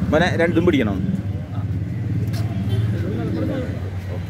മോനെ രണ്ടും പിടിക്കണോ ഓക്കെ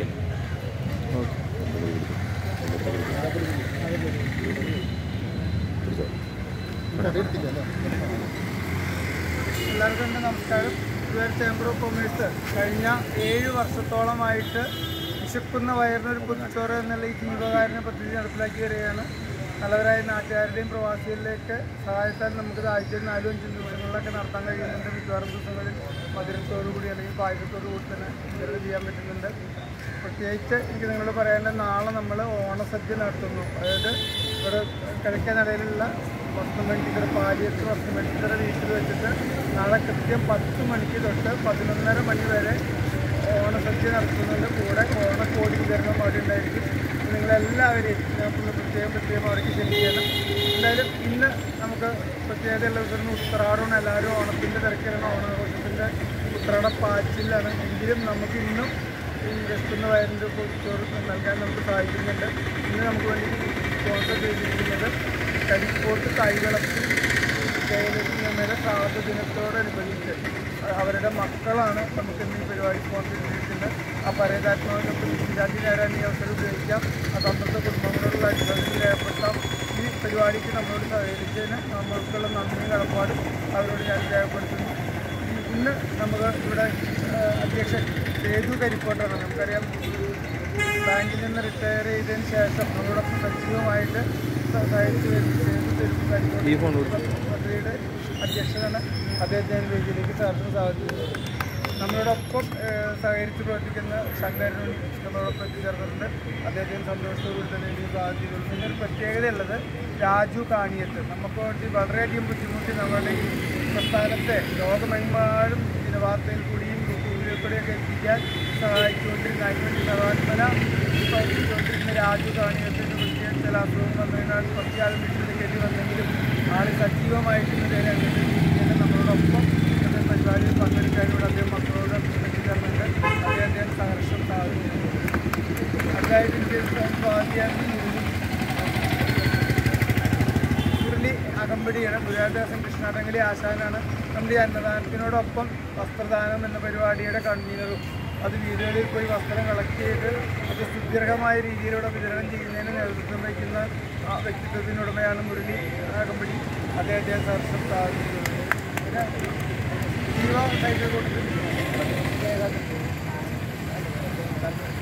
എല്ലാവർക്കും എൻ്റെ നമസ്കാരം ഇതുവരെ ചേംബർ ഓഫ് കൊമേഴ്സ് കഴിഞ്ഞ ഏഴ് വർഷത്തോളമായിട്ട് വിശക്കുന്ന വയറിനൊരു പൊതിച്ചോറ് എന്നുള്ള ഈ ജീവകാരുണ്യ പദ്ധതി നടപ്പിലാക്കി വരികയാണ് നല്ലവരായ നാട്ടുകാരുടെയും പ്രവാസികളിലേക്ക് സഹായത്താൽ നമുക്ക് ആഴ്ചയിൽ നാലും അഞ്ചും ദിവസങ്ങളിലൊക്കെ നടത്താൻ കഴിയുന്നുണ്ട് മിക്കവാറും ദിവസങ്ങളിൽ മധുരത്തോടു കൂടി അല്ലെങ്കിൽ പായസത്തോടു കൂടി തന്നെ വിതരണം ചെയ്യാൻ പറ്റുന്നുണ്ട് പ്രത്യേകിച്ച് എനിക്ക് നിങ്ങളോട് പറയാനുള്ളത് നാളെ നമ്മൾ ഓണസദ്യ നടത്തുന്നു അതായത് ഇവിടെ കിഴക്കനടയിലുള്ള വസ്തുമണിക്കര പാലിയത്ത് വസ്തുമണിക്കര വീട്ടിൽ വെച്ചിട്ട് നാളെ കൃത്യം പത്ത് മണിക്ക് തൊട്ട് പതിനൊന്നര മണി വരെ ഓണസദ്യ നടത്തുന്നുണ്ട് കൂടെ ഓണക്കോടി വിതരണം അവിടെ ഉണ്ടായിരിക്കും നിങ്ങളെല്ലാവരെയും ഞാൻ ഒന്ന് പ്രത്യേകം പ്രത്യേകം അവിടേക്ക് ക്ഷണിക്കുകയാണ് എന്തായാലും ഇന്ന് നമുക്ക് പ്രത്യേകതയുള്ള ദിവസം ഉത്രാടമാണ് എല്ലാവരും ഓണത്തിൻ്റെ തിരക്കിലാണ് ഓണാഘോഷത്തിൻ്റെ ഉത്രാട പാച്ചിലാണ് എങ്കിലും നമുക്ക് ഇന്നും ഈ വിശക്കുന്ന വയറിൻ്റെ ചോറ് നൽകാൻ നമുക്ക് സാധിക്കുന്നുണ്ട് ഇന്ന് നമുക്ക് വേണ്ടി സ്പോൺസർ ചെയ്തിരിക്കുന്നത് കരിക്കോട്ട് കൈകളത്തിൽ ജയലക്ഷ്മിയമ്മയുടെ ശ്രാദ്ധ ദിനത്തോടനുബന്ധിച്ച് അവരുടെ മക്കളാണ് നമുക്ക് ഇന്ന് ഈ പരിപാടി സ്പോൺസർ ചെയ്തിരിക്കുന്നത് ആ പരേതാത്മാവിനൊപ്പം നിശാന്തി നേരാൻ ഈ അവസരം ഉപയോഗിക്കാം അത് അന്നത്തെ കുടുംബങ്ങളോടുള്ള അനുഭവത്തിൽ രേഖപ്പെടുത്താം ഈ പരിപാടിക്ക് നമ്മളോട് സഹകരിച്ചതിന് നമ്മൾക്കുള്ള നന്ദിയും കടപ്പാടും അവരോട് ഞാൻ രേഖപ്പെടുത്തുന്നു ഇന്ന് നമുക്ക് ഇവിടെ ആ, അധ്യക്ഷൻ സേതു കരിക്കോട്ടാണ് നമുക്കറിയാം ബാങ്കിൽ നിന്ന് റിട്ടയർ ചെയ്തതിന് ശേഷം നമ്മളോടൊപ്പം സജീവമായിട്ട് സഹായിച്ചു വരുന്ന സേതു കരിക്കോട്ട് പദ്ധതിയുടെ അധ്യക്ഷനാണ് അദ്ദേഹത്തെ വേദിയിലേക്ക് സാറിന് സ്വാഗതം നമ്മളോടൊപ്പം ആ, സഹകരിച്ച് പ്രവർത്തിക്കുന്ന ശങ്കരനും നമ്മളോടൊപ്പം എത്തിച്ചേർന്നിട്ടുണ്ട് അദ്ദേഹത്തിന് സന്തോഷത്തോടുകൂടി തന്നെ എനിക്ക് സ്വാഗതം ചെയ്തു പിന്നെ ഒരു പ്രത്യേകതയുള്ളത് രാജു കാണിയത്ത് നമുക്ക് വേണ്ടി വളരെയധികം ബുദ്ധിമുട്ടി നമ്മുടെ ഈ പ്രസ്ഥാനത്തെ ലോകമെമ്പാടും ദിനവാർത്തയിൽ കൂടിയും യൂട്യൂബിൽ കൂടിയൊക്കെ എത്തിക്കാൻ സഹായിച്ചുകൊണ്ടിരുന്ന അതിനുവേണ്ടി സഹാത്മന പ്രവർത്തിച്ചുകൊണ്ടിരുന്ന രാജു കാണിയത്തിന് പ്രത്യേക ചില അസുഖം വന്നതിനാൽ കുറച്ച് കാലം വീട്ടിലേക്ക് വന്നെങ്കിലും ആൾ സജീവമായിട്ട് ഇന്നലെ രംഗത്ത് ജീവിക്കുന്ന നമ്മളോടൊപ്പം ഇന്നത്തെ പരിപാടിയിൽ പങ്കെടുക്കാനോട് അദ്ദേഹം മക്കളോട് എത്തിച്ചേർന്നുണ്ട് അതേ അദ്ദേഹം സംഘർഷം സാധിക്കുന്നു അദ്ദേഹത്തിൻ്റെ സ്വാധീനം മുരളി അകമ്പടിയാണ് ഗുരുവായൂർദാസൻ കൃഷ്ണാടങ്കലി ആശാനാണ് നമ്മുടെ ഈ അന്നദാനത്തിനോടൊപ്പം വസ്ത്രദാനം എന്ന പരിപാടിയുടെ കൺവീനറും അത് വീടുകളിൽ പോയി വസ്ത്രം കളക്ട് ചെയ്ത് അത് സുദീർഘമായ രീതിയിലൂടെ വിതരണം ചെയ്യുന്നതിന് നേതൃത്വം വഹിക്കുന്ന ആ വ്യക്തിത്വത്തിനുടമയാണ് മുരളി അകമ്പടി അദ്ദേഹത്തെ സർഷം സ്ഥാപിക്കുന്നത് പിന്നെ ജീവ സൈക്കിൾ കൊടുത്തിട്ടുണ്ട്